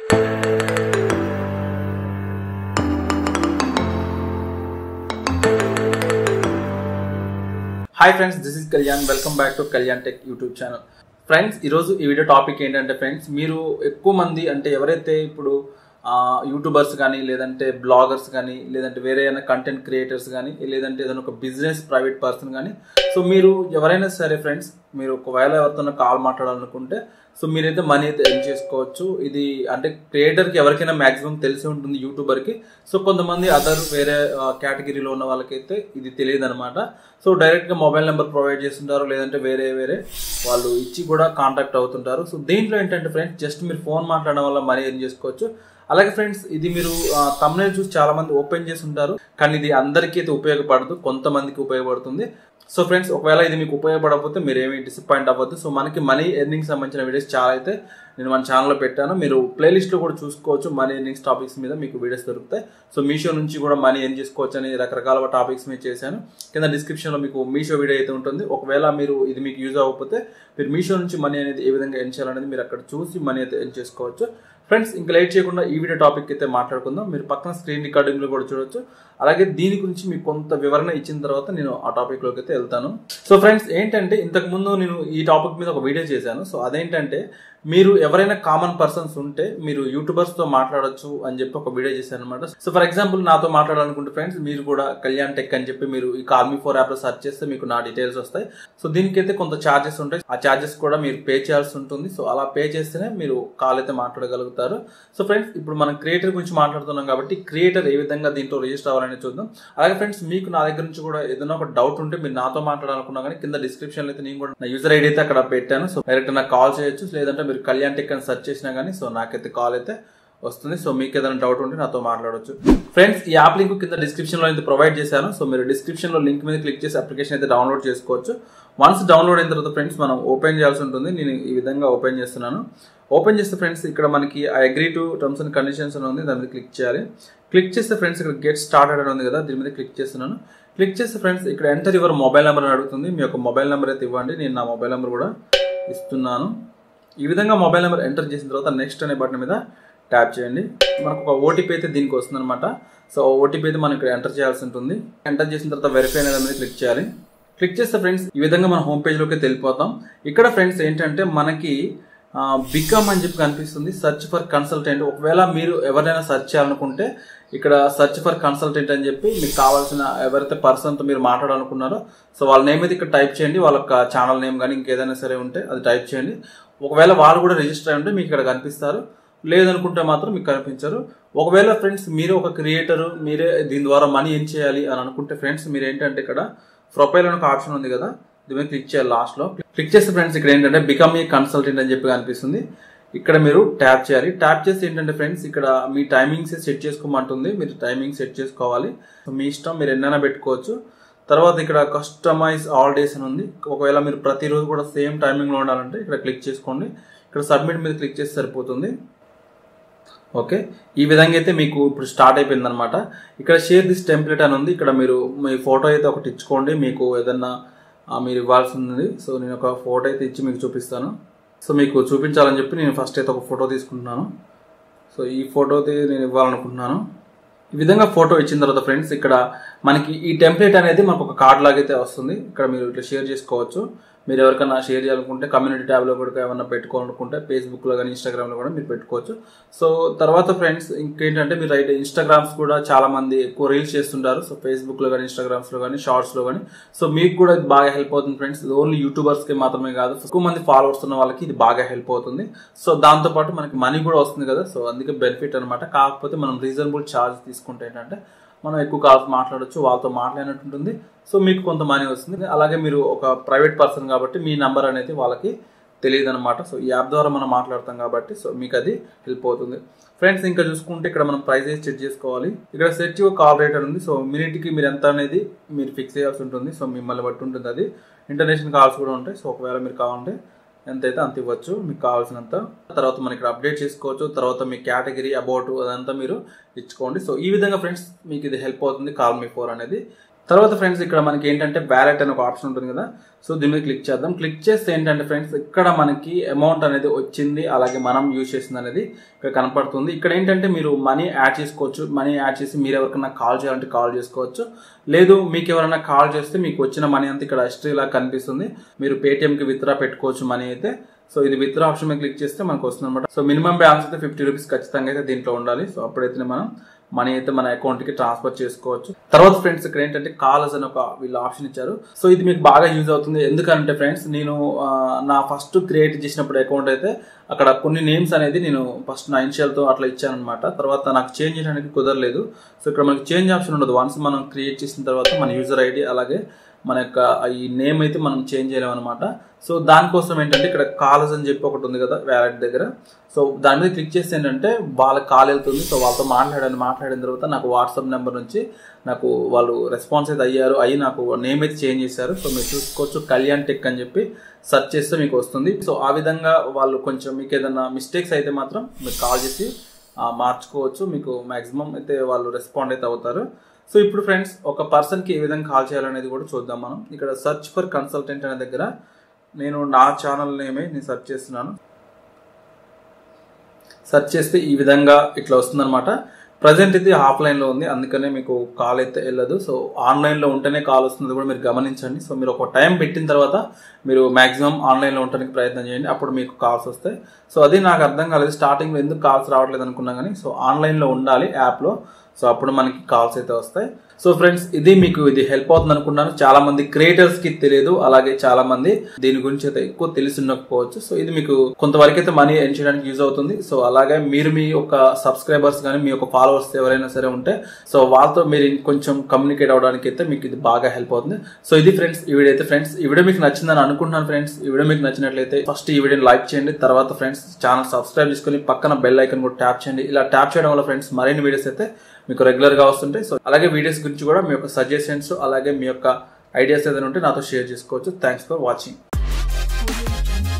Hi friends this is Kalyan welcome back to Kalyan tech YouTube channel friends ఈరోజు ఈ video topic ఏంటంటే friends మీరు ఎక్కువ మంది అంటే ఎవరైతే ఇప్పుడు యూట్యూబర్స్ కానీ లేదంటే బ్లాగర్స్ కానీ లేదంటే వేరే ఏదైనా కంటెంట్ క్రియేటర్స్ కానీ లేదంటే ఏదైనా ఒక బిజినెస్ ప్రైవేట్ పర్సన్ కానీ సో మీరు ఎవరైనా సరే ఫ్రెండ్స్ మీరు ఒకవేళ ఎవరితో కాల్ మాట్లాడాలనుకుంటే సో మీరైతే మనీ అయితే ఎర్న్ చేసుకోవచ్చు ఇది అంటే క్రియేటర్కి ఎవరికైనా మాక్సిమం తెలిసి ఉంటుంది యూట్యూబర్కి సో కొంతమంది అదర్ వేరే కేటగిరీలో ఉన్న వాళ్ళకైతే ఇది తెలియదు అనమాట సో డైరెక్ట్గా మొబైల్ నెంబర్ ప్రొవైడ్ చేస్తుంటారు లేదంటే వేరే వేరే వాళ్ళు ఇచ్చి కూడా కాంటాక్ట్ అవుతుంటారు సో దీంట్లో ఏంటంటే ఫ్రెండ్స్ జస్ట్ మీరు ఫోన్ మాట్లాడడం వల్ల మనీ ఎర్న్ చేసుకోవచ్చు అలాగే ఫ్రెండ్స్ ఇది మీరు తమిళ చూసి చాలా మంది ఓపెన్ చేసి ఉంటారు కానీ ఇది అందరికీ అయితే ఉపయోగపడదు కొంతమందికి ఉపయోగపడుతుంది సో ఫ్రెండ్స్ ఒకవేళ ఇది మీకు ఉపయోగపడకపోతే మీరు ఏమి డిసప్పాయింట్ అవ్వద్దు సో మనకి మనీ ఎర్నింగ్ సంబంధించిన వీడియోస్ చాలా అయితే నేను మన ఛానల్లో పెట్టాను మీరు ప్లేలిస్ట్లో కూడా చూసుకోవచ్చు మనీ ఎర్నింగ్స్ టాపిక్స్ మీద మీకు వీడియోస్ దొరుకుతాయి సో మీషో నుంచి కూడా మనీ ఎర్న్ చేసుకోవచ్చు అని రకరకాల టాపిక్స్ మీద చేశాను కింద డిస్క్రిప్షన్లో మీకు మీషో వీడియో అయితే ఉంటుంది ఒకవేళ మీరు ఇది మీకు యూజ్ అవ్వకపోతే మీరు మీషో నుంచి మనీ అనేది ఏ విధంగా ఎర్న్ చేయాలనేది మీరు అక్కడ చూసి మనీ అయితే ఎర్న్ చేసుకోవచ్చు ఫ్రెండ్స్ ఇంకా లేట్ చేయకుండా ఈ వీడియో టాపిక్ అయితే మాట్లాడుకుందాం మీరు పక్కన స్క్రీన్ రికార్డింగ్లో కూడా చూడొచ్చు అలాగే దీని గురించి మీకు కొంత వివరణ ఇచ్చిన తర్వాత నేను ఆ టాపిక్లోకి అయితే వెళ్తాను సో ఫ్రెండ్స్ ఏంటంటే ఇంతకుముందు నేను ఈ టాపిక్ మీద ఒక వీడియో చేశాను సో అదేంటంటే మీరు ఎవరైనా కామన్ పర్సన్స్ ఉంటే మీరు యూట్యూబర్స్ తో మాట్లాడొచ్చు అని చెప్పి ఒక వీడియో చేశాను అనమాట సో ఫర్ ఎగ్జాంపుల్ నాతో మాట్లాడాలనుకుంటే ఫ్రెండ్స్ మీరు కూడా కళ్యాణ్ టెక్ అని చెప్పి మీరు ఈ కార్మీ ఫోర్ యాప్ లో సెర్చ్ చేస్తే మీకు నా డీటెయిల్స్ వస్తాయి సో దీనికైతే కొంత ఛార్జెస్ ఉంటాయి ఆ ఛార్జెస్ కూడా మీరు పే చేయాల్సి ఉంటుంది సో అలా పే చేస్తేనే మీరు కాల్ అయితే మాట్లాడగలుగుతారు సో ఫ్రెండ్స్ ఇప్పుడు మనం క్రియేటర్ గురించి మాట్లాడుతున్నాం కాబట్టి క్రియేటర్ ఏ విధంగా దీంట్లో రిజిస్టర్ అవ్వాలని చూద్దాం అలాగే ఫ్రెండ్స్ మీకు నా దగ్గర నుంచి కూడా ఏదైనా ఒక డౌట్ ఉంటే మీరు నాతో మాట్లాడాలనుకున్నా కానీ కింద డిస్క్రిప్షన్ అయితే నేను కూడా నా యూజర్ ఐడి అయితే అక్కడ పెట్టాను సో డైరెక్ట్ నాకు కాల్ చేయొచ్చు లేదంటే మీరు కళ్యాణ్ టెక్ అని సెర్చ్ చేసినా కానీ సో నాకైతే కాల్ అయితే వస్తుంది సో మీకు ఏదైనా డౌట్ ఉంటే నాతో మాట్లాడవచ్చు ఫ్రెండ్స్ ఈ యాప్ లింక్ కింద డిస్క్రిప్షన్ లో అయితే ప్రొవైడ్ చేశాను సో మీరు డిస్క్రిప్షన్ లో లింక్ మీద క్లిక్ చేసి అప్లికేషన్ అయితే డౌన్లోడ్ చేసుకోవచ్చు వన్స్ డౌన్లోడ్ అయిన తర్వాత ఫ్రెండ్స్ మనం ఓపెన్ చేయాల్సి ఉంటుంది నేను ఈ విధంగా ఓపెన్ చేస్తున్నాను ఓపెన్ చేస్తే ఫ్రెండ్స్ ఇక్కడ మనకి I agree to terms and conditions అని ఉంది దాని మీద క్లిక్ చేయాలి క్లిక్ చేస్తే ఫ్రెండ్స్ ఇక్కడ గెట్ స్టార్టెడ్ అని ఉంది కదా దీని మీద క్లిక్ చేస్తున్నాను క్లిక్ చేస్తే ఫ్రెండ్స్ ఇక్కడ ఎంటర్ యువర్ మొబైల్ నెంబర్ అని అడుగుతుంది మీ యొక్క మొబైల్ నెంబర్ అయితే ఇవ్వండి నేను నా మొబైల్ నెంబర్ కూడా ఇస్తున్నాను ఈ విధంగా మొబైల్ నెంబర్ ఎంటర్ చేసిన తర్వాత నెక్స్ట్ అనే బటన్ మీద ట్యాప్ చేయండి మనకు ఒక ఓటీపీ అయితే దీనికి వస్తుంది అనమాట సో ఓటీపీ అయితే మనం ఇక్కడ ఎంటర్ చేయాల్సి ఉంటుంది ఎంటర్ చేసిన తర్వాత వెరిఫై అనే మీద క్లిక్ చేయాలి క్లిక్ చేస్తే ఫ్రెండ్స్ ఈ విధంగా మన హోమ్ పేజ్లోకి వెళ్ళిపోతాం ఇక్కడ ఫ్రెండ్స్ ఏంటంటే మనకి బికమ్ అని చెప్పి కనిపిస్తుంది సర్చ్ ఫర్ కన్సల్టెంట్ ఒకవేళ మీరు ఎవరైనా సెర్చ్ చేయాలనుకుంటే ఇక్కడ సర్చ్ ఫర్ కన్సల్టెంట్ అని చెప్పి మీకు కావాల్సిన ఎవరైతే పర్సన్తో మీరు మాట్లాడాలనుకున్నారో సో వాళ్ళ నేమ్ అయితే ఇక్కడ టైప్ చేయండి వాళ్ళ ఛానల్ నేమ్ కానీ ఇంకేదైనా సరే ఉంటే అది టైప్ చేయండి ఒకవేళ వాళ్ళు కూడా రిజిస్టర్ అయి ఉంటే మీకు ఇక్కడ కనిపిస్తారు లేదనుకుంటే మాత్రం మీకు కనిపించరు ఒకవేళ ఫ్రెండ్స్ మీరు ఒక క్రియేటర్ మీరే దీని ద్వారా మనీ ఏం చేయాలి అని అనుకుంటే ఫ్రెండ్స్ మీరు ఏంటంటే ఇక్కడ ప్రొఫైల్ అని ఒక ఆప్షన్ ఉంది కదా దీని మీద క్లిక్ చేయాలి లాస్ట్లో క్లిక్ చేస్తే ఫ్రెండ్స్ ఇక్కడ ఏంటంటే బికమ్ ఏ కన్సల్టెంట్ అని చెప్పి కనిపిస్తుంది ఇక్కడ మీరు ట్యాప్ చేయాలి ట్యాప్ చేస్తే ఏంటంటే ఫ్రెండ్స్ ఇక్కడ మీ టైమింగ్స్ సెట్ చేసుకోమంటుంది మీరు టైమింగ్ సెట్ చేసుకోవాలి మీ ఇష్టం మీరు ఎన్నైనా పెట్టుకోవచ్చు తర్వాత ఇక్కడ కస్టమైజ్ ఆల్ డేస్ అని ఉంది ఒకవేళ మీరు ప్రతిరోజు కూడా సేమ్ టైమింగ్లో ఉండాలంటే ఇక్కడ క్లిక్ చేసుకోండి ఇక్కడ సబ్మిట్ మీద క్లిక్ చేస్తే సరిపోతుంది ఓకే ఈ విధంగా అయితే మీకు ఇప్పుడు స్టార్ట్ అయిపోయింది అనమాట ఇక్కడ షేర్ దిస్ టెంప్లెట్ అని ఉంది ఇక్కడ మీరు మీ ఫోటో అయితే ఒకటి ఇచ్చుకోండి మీకు ఏదన్నా మీరు ఇవ్వాల్సి ఉంది సో నేను ఒక ఫోటో అయితే ఇచ్చి మీకు చూపిస్తాను సో మీకు చూపించాలని చెప్పి నేను ఫస్ట్ అయితే ఒక ఫోటో తీసుకుంటున్నాను సో ఈ ఫోటో అయితే నేను ఇవ్వాలనుకుంటున్నాను ఈ విధంగా ఫోటో ఇచ్చిన తర్వాత ఫ్రెండ్స్ ఇక్కడ మనకి ఈ టెంప్లెట్ అనేది మనకు ఒక కార్డ్ లాగైతే వస్తుంది ఇక్కడ మీరు ఇట్లా షేర్ చేసుకోవచ్చు మీరు ఎవరికైనా షేర్ చేయాలనుకుంటే కమ్యూనిటీ ట్యాబ్లో కూడా ఏమైనా పెట్టుకోవాలనుకుంటే ఫేస్బుక్లో కానీ ఇన్స్టాగ్రామ్లో కూడా మీరు పెట్టుకోవచ్చు సో తర్వాత ఫ్రెండ్స్ ఇంకేంటంటే మీరు అయితే ఇన్స్టాగ్రామ్స్ కూడా చాలా మంది ఎక్కువ రీల్స్ చేస్తుంటారు సో ఫేస్బుక్లో కానీ ఇన్స్టాగ్రామ్స్లో కానీ షార్ట్స్లో కానీ సో మీకు కూడా ఇది బాగా హెల్ప్ అవుతుంది ఫ్రెండ్స్ ఓన్లీ యూట్యూబర్స్కి మాత్రమే కాదు ఎక్కువ మంది ఫాలోవర్స్ ఉన్న వాళ్ళకి ఇది బాగా హెల్ప్ అవుతుంది సో దాంతోపాటు మనకి మనీ కూడా వస్తుంది కదా సో అందుకే బెనిఫిట్ అనమాట కాకపోతే మనం రీజనబుల్ ఛార్జ్ తీసుకుంటే ఏంటంటే మనం ఎక్కువ కాల్స్ మాట్లాడచ్చు వాళ్ళతో మాట్లాడినట్టు ఉంటుంది సో మీకు కొంత మనీ వస్తుంది అలాగే మీరు ఒక ప్రైవేట్ పర్సన్ కాబట్టి మీ నంబర్ అనేది వాళ్ళకి తెలియదు అనమాట సో ఈ యాప్ ద్వారా మనం మాట్లాడతాం కాబట్టి సో మీకు అది హెల్ప్ అవుతుంది ఫ్రెండ్స్ ఇంకా చూసుకుంటే ఇక్కడ మనం ప్రైజెస్ సెట్ చేసుకోవాలి ఇక్కడ సెట్ యువర్ కాల్ రేట్ ఉంది సో మినిట్కి మీరు ఎంత అనేది మీరు ఫిక్స్ చేయాల్సి ఉంటుంది సో మిమ్మల్ని బట్టి ఉంటుంది అది ఇంటర్నేషనల్ కాల్స్ కూడా ఉంటాయి సో ఒకవేళ మీరు కావాలంటే ఎంతైతే అంత ఇవ్వచ్చు మీకు కావాల్సినంత తర్వాత మనం ఇక్కడ అప్డేట్ చేసుకోవచ్చు తర్వాత మీ కేటగిరీ అబౌట్ అదంతా మీరు ఇచ్చుకోండి సో ఈ విధంగా ఫ్రెండ్స్ మీకు ఇది హెల్ప్ అవుతుంది కాల్ మీ ఫోర్ అనేది తర్వాత ఫ్రెండ్స్ ఇక్కడ మనకి ఏంటంటే వ్యాలెట్ అనే ఒక ఆప్షన్ ఉంటుంది కదా సో దీని మీద క్లిక్ చేద్దాం క్లిక్ చేస్తే ఏంటంటే ఫ్రెండ్స్ ఇక్కడ మనకి అమౌంట్ అనేది వచ్చింది అలాగే మనం యూజ్ చేసింది అనేది ఇక్కడ కనపడుతుంది ఇక్కడ ఏంటంటే మీరు మనీ యాడ్ చేసుకోవచ్చు మనీ యాడ్ చేసి మీరు ఎవరికైనా కాల్ చేయాలంటే కాల్ చేసుకోవచ్చు లేదు మీకు ఎవరైనా కాల్ చేస్తే మీకు వచ్చిన మనీ అంతా ఇక్కడ హిస్టరీ లాగా కనిపిస్తుంది మీరు పేటిఎంకి విత్డ్రా పెట్టుకోవచ్చు మనీ అయితే సో ఇది విత్డ్రా ఆప్షన్ మీద క్లిక్ చేస్తే మనకు వస్తుంది అనమాట సో మినిమం బ్యాలెన్స్ అయితే ఫిఫ్టీ రూపీస్ ఖచ్చితంగా అయితే దీంట్లో ఉండాలి సో అప్పుడైతే మనం మనీ అయితే మన అకౌంట్ కి ట్రాన్స్ఫర్ చేసుకోవచ్చు తర్వాత ఫ్రెండ్స్ ఇక్కడ ఏంటంటే కాల్స్ అని ఒక వీళ్ళు ఆప్షన్ ఇచ్చారు సో ఇది మీకు బాగా యూజ్ అవుతుంది ఎందుకంటే ఫ్రెండ్స్ నేను ఆ, నా ఫస్ట్ క్రియేట్ చేసినప్పుడు అకౌంట్ అయితే అక్కడ కొన్ని నేమ్స్ అనేది నేను ఫస్ట్ నా ఇనిషియల్తో అట్లా ఇచ్చాను అనమాట తర్వాత నాకు చేంజ్ చేయడానికి కుదరలేదు సో ఇక్కడ మనకి చేంజ్ ఆప్షన్ ఉండదు వన్స్ మనం క్రియేట్ చేసిన తర్వాత మన యూజర్ ఐడి అలాగే మన యొక్క ఈ నేమ్ అయితే మనం చేంజ్ చేయలేము అనమాట సో దానికోసం ఏంటంటే ఇక్కడ కాల్స్ అని చెప్పి ఒకటి ఉంది కదా వ్యాలెట్ దగ్గర సో దాని మీద క్లిక్ చేస్తే ఏంటంటే వాళ్ళకి కాల్ వెళ్తుంది సో వాళ్ళతో మాట్లాడాను మాట్లాడిన తర్వాత నాకు వాట్సాప్ నెంబర్ నుంచి నాకు వాళ్ళు రెస్పాన్స్ అయితే అయ్యారు అయ్యి నాకు నేమ్ అయితే చేంజ్ చేశారు సో మీరు చూసుకోవచ్చు కళ్యాణ్ టెక్ అని చెప్పి సెర్చ్ చేస్తే మీకు వస్తుంది సో ఆ విధంగా వాళ్ళు కొంచెం మీకు ఏదైనా మిస్టేక్స్ అయితే మాత్రం మీరు కాల్ చేసి ఆ, మార్చుకోవచ్చు మీకు మాక్సిమం అయితే వాళ్ళు రెస్పాండ్ అయితే అవుతారు సో ఇప్పుడు ఫ్రెండ్స్ ఒక పర్సన్కి ఏ విధంగా కాల్ చేయాలనేది కూడా చూద్దాం మనం ఇక్కడ సెర్చ్ ఫర్ కన్సల్టెంట్ అనే దగ్గర నేను నా ఛానల్ నేమే నేను సెర్చ్ చేస్తున్నాను సెర్చ్ చేస్తే ఈ విధంగా ఇట్లా వస్తుందన్నమాట ప్రజెంట్ ఇది ఆఫ్లైన్లో ఉంది అందుకనే మీకు కాల్ అయితే వెళ్ళదు సో ఆన్లైన్లో ఉంటేనే కాల్ వస్తుంది కూడా మీరు గమనించండి సో మీరు ఒక టైం పెట్టిన తర్వాత మీరు మాక్సిమం ఆన్లైన్లో ఉండడానికి ప్రయత్నం చేయండి అప్పుడు మీకు కాల్స్ వస్తాయి సో అది నాకు అర్థం కాలేదు స్టార్టింగ్లో ఎందుకు కాల్స్ రావట్లేదు అనుకున్నా కానీ సో ఆన్లైన్లో ఉండాలి యాప్లో సో అప్పుడు మనకి కాల్స్ అయితే వస్తాయి సో ఫ్రెండ్స్ ఇది మీకు ఇది హెల్ప్ అవుతుంది అనుకుంటున్నాను చాలా మంది క్రియేటర్స్ కి తెలియదు అలాగే చాలా మంది దీని గురించి అయితే ఎక్కువ తెలిసి ఉండకపోవచ్చు సో ఇది మీకు కొంతవరకు అయితే మనీ ఎర్న్ చేయడానికి యూజ్ అవుతుంది సో అలాగే మీరు మీ యొక్క సబ్స్క్రైబర్స్ కానీ మీ యొక్క ఫాలోవర్స్ ఎవరైనా సరే ఉంటే సో వాళ్ళతో మీరు కొంచెం కమ్యూనికేట్ అవడానికి అయితే మీకు ఇది బాగా హెల్ప్ అవుతుంది సో ఇది ఫ్రెండ్స్ ఈ వీడియో అయితే ఫ్రెండ్స్ ఈ వీడియో మీకు నచ్చిందని అనుకుంటున్నాను ఫ్రెండ్స్ ఈ వీడియో మీకు నచ్చినట్లయితే ఫస్ట్ ఈ వీడియోని లైక్ చేయండి తర్వాత ఫ్రెండ్స్ ఛానల్ సబ్స్క్రైబ్ చేసుకుని పక్కన బెల్ ఐకన్ కూడా ట్యాప్ చేయండి ఇలా ట్యాప్ చేయడం వల్ల ఫ్రెండ్స్ మరిన్ని వీడియోస్ అయితే మీకు రెగ్యులర్ గా వస్తుంటాయి సో అలాగే వీడియోస్ గురించి కూడా మీ యొక్క సజెషన్స్ అలాగే మీ యొక్క ఐడియాస్ ఏదైనా ఉంటే నాతో షేర్ చేసుకోవచ్చు thanks for watching Audio Jungle.